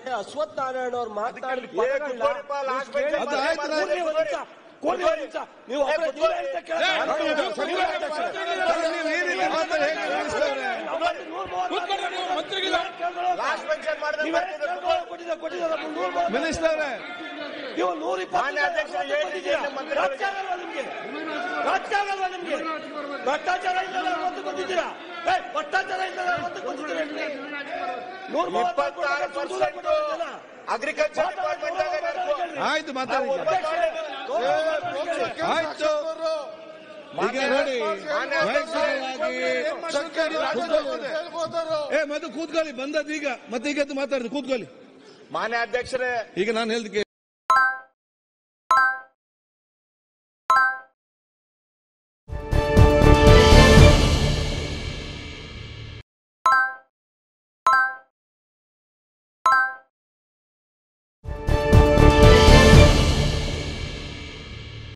ಅಶ್ವಥ್ ನಾರಾಯಣ ಅವ್ರು ಮಾತನಾಡಿದ ಏ, ಕುತ್ಕೊಳ್ಳಿಪ್ಪ, last bench ಅಲ್ಲಿ ಅದು ಆಯ್ತು, ಮಾತಾಡಿ, ನಾನು- ಕುತ್ಕೊಳ್ಳಿ. ಕೋಲಿ ಒಂದು ನಿಮಿಷ. ನೀವು ಏ, ಒಬ್ಬರೇ ಕುತ್ಕೊಳ್ಳಿ. ನೀವೇ ಅಂತ ಕೇಳ್ತಾ ಅಲ್ಲ, ಇದ್ದೀರಾ? ನೀವು ಈ ರೀತಿ ಮಾತಾಡಿ ಹೇಗೆ ನಿಲ್ಲಿಸ್ತವ್ರೆ? ನಮ್ಮಲ್ಲಿ ನೂರ ಮೂವತ್ತು ಲಾಸ್ಟ್ ಬೆಂಚ್ ಅಲ್ಲಿ ಮಾಡಿದ್ರೆ ನೀವೇ ಬರ್ತಿದ್ರು. ಕೇಳ್ಕೊಳ್ಳೋ ಕೊಟ್ಟಿದ್ದಾರೆ, ಕೊಟ್ಟಿದ್ದಾರೆ, ನೂರ ಮೂವತ್ತು. ಮಿನಿಸ್ಟರ್ ನೀವು ನೂರ ಇಪ್ಪತ್ತು ಮಾನ್ಯ ಅಧ್ಯಕ್ಷರು ಜನ ಹೇಳಿದ್ದೀರಿ ಬಂದಿದ್ದೀರಾ? ನಮ್ಮ ಮಂತ್ರಿಗಳಿಗೆ. ರಾಜಕಾರಣ ಅಲ್ವಾ ನಿಮ್ಗೆ ರಾಜಕಾರಣ ನಿಮ್ಗೆ ಭ್ರಷ್ಟಾಚಾರ ಇಲ್ಲದ ಒತ್ತು ಬಂದಿದ್ದೀರಾ ಏ, ಭ್ರಷ್ಟಾಚಾರ ಇಲ್ಲದ ಒತ್ತು ಬಂದಿದ್ದೀರಾ ನಿಮ್ಗೆ? ನೂರ ಮೂವತ್ತು ಇಪ್ಪತ್ತಾರು ಕೊಟ್ಟಿದ್ದಾರೆ, ಸುಳ್ಳು ಪರ್ಸೆಂಟ್ ಕೊಟ್ಟಿದ್ದಾರೆ ಜನ. ಅಗ್ರಿಕಲ್ಚರ್ ಡಿಪಾರ್ಟ್ಮೆಂಟ್ ಆಯ್ತು ಮಾತಾಡಿ ಆಯ್ತು ಈಗ ನೋಡಿ ವೈಯಕ್ತಿಕವಾಗಿ ಏ ಮದು ಕೂತ್ಕೊಳ್ಳಿ ಬಂದದ್ದು ಈಗ ಮತ್ತೆ ಈಗ ಎದ್ದು ಮಾತಾಡಿದ್ದು ಕೂತ್ಕೊಳ್ಳಿ ಮಾನ್ಯ ಅಧ್ಯಕ್ಷರೇ ಈಗ ನಾನು ಹೇಳ್ದಕ್ಕೆ